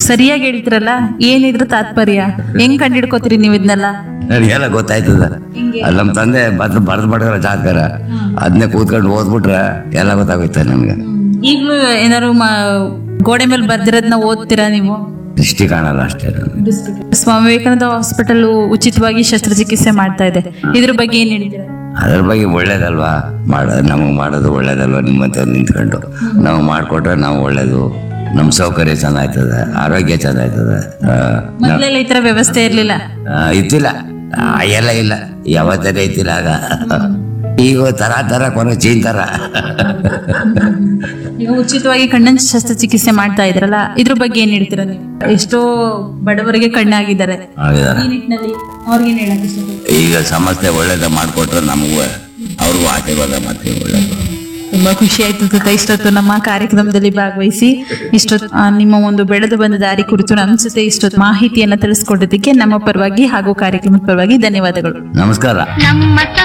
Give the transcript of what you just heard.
ಸರಿಯಾಗಿ ಹೇಳ್ತಿರಲ್ಲ ಏನಿದ್ರ ತಾತ್ಪರ್ಯ ಹೆಂಗ್ ಕಂಡಿಡ್ಕೋತೀರಿ ನೀವು ಇದನ್ನೆಲ್ಲ ನನಗೆಲ್ಲ ಗೊತ್ತಾಯ್ತದ ಅಲ್ಲಿ ನಮ್ಮ ತಂದೆ ಬದ್ ಬರ್ದು ಬಿಡ್ತಾರ ಜಾತಕರ ಅದನ್ನೇ ಕೂತ್ಕೊಂಡು ಓದ್ಬಿಟ್ರೆ ಎಲ್ಲ ಗೊತ್ತಾಗುತ್ತೆ ನಮ್ಗೆ ಈಗ್ಲೂ ಏನಾದ್ರು ಮ- ಗೋಡೆ ಮೇಲೆ ಬರ್ದಿರೋದ್ನ ಓದ್ತೀರಾ ನೀವು ದೃಷ್ಟಿ ಕಾಣಲ್ಲ ಅಷ್ಟೇ ನಮ್ಗೆ. ಸ್ವಾಮಿ ವಿವೇಕಾನಂದ ಹಾಸ್ಪಿಟಲ್ ಉಚಿತವಾಗಿ ಶಸ್ತ್ರಚಿಕಿತ್ಸೆ ಮಾಡ್ತಾ ಇದೆ ಇದ್ರ ಬಗ್ಗೆ ಏನ್ ಹೇಳ್ತೀರಾ ಅದ್ರ ಬಗ್ಗೆ ಒಳ್ಳೇದಲ್ವಾ ಮಾಡ ನಮಗೆ ಮಾಡೋದು ಒಳ್ಳೇದಲ್ವಾ ನಿಮ್ಮಂತ ನಿಂತ್ಕೊಂಡು ನಾವು ಮಾಡಿಕೊಟ್ರೆ ನಾವು ಒಳ್ಳೇದು ನಮ್ಮ ಸೌಕರ್ಯ ಚೆನ್ನಾಗ್ತದೆ ಆರೋಗ್ಯ ಚೆನ್ನಾಗ್ತದೆ ಆ, ನ- ಮೊದ್ಲೆಲ್ಲ ಈ ತರ ವ್ಯವಸ್ಥೆ ಇರ್ಲಿಲ್ಲ ಆ, ಇತ್ತಿಲ್ಲ ಆ, ಎಲ್ಲ ಇಲ್ಲ ಯಾವತ್ತೇ ಇತ್ತಿಲ್ಲ ಆಗ ಈಗ ತರ ತರ ಕೊನೆ ಚೀನ್ ತರ ಈಗ ಉಚಿತವಾಗಿ ಕಣ್ಣಿನ ಶಸ್ತ್ರಚಿಕಿತ್ಸೆ ಮಾಡ್ತಾ ಇದ್ರಲ್ಲ ಇದ್ರ ಬಗ್ಗೆ ಏನ್ ಹೇಳ್ತೀರಾ ನೀವು ಎಷ್ಟೋ ಬಡವರಿಗೆ ಕಣ್ಣಾಗಿದ್ದಾರೆ ಆಗಿದಾರೆ ಈ ನಿಟ್ಟಿನಲ್ಲಿ ಅವ್ರಿಗೆ ಏನ್ ಹೇಳಕ್ ಇಷ್ಟಪಡ್ತೀರಾ? ಈಗ ಸಮಸ್ಯೆ ಒಳ್ಳೇದ ಮಾಡಿಕೊಟ್ರೆ ನಮಗೂ ಅವ್ರಿಗೂ ಆಶೀರ್ವಾದ ಮಾಡ್ತೀವಿ ಒಳ್ಳೇದು ತುಂಬಾ ಖುಷಿ ಆಯ್ತು ತಾತ ಇಷ್ಟೊತ್ತು ನಮ್ಮ ಕಾರ್ಯಕ್ರಮದಲ್ಲಿ ಭಾಗವಹಿಸಿ ಇಷ್ಟೊತ್ತು ಆ, ನಿಮ್ಮ ಒಂದು ಬೆಳೆದು ಬಂದ ದಾರಿ ಕುರಿತು ನಮ್ಮ ಜೊತೆ ಇಷ್ಟೊತ್ತು ಮಾಹಿತಿಯನ್ನ ತಿಳಿಸ್ಕೊಡೋದಕ್ಕೆ ನಮ್ಮ ಪರವಾಗಿ ಹಾಗೂ ಕಾರ್ಯಕ್ರಮದ ಪರವಾಗಿ ಧನ್ಯವಾದಗಳು ನಮಸ್ಕಾರ ನಮ್ಮ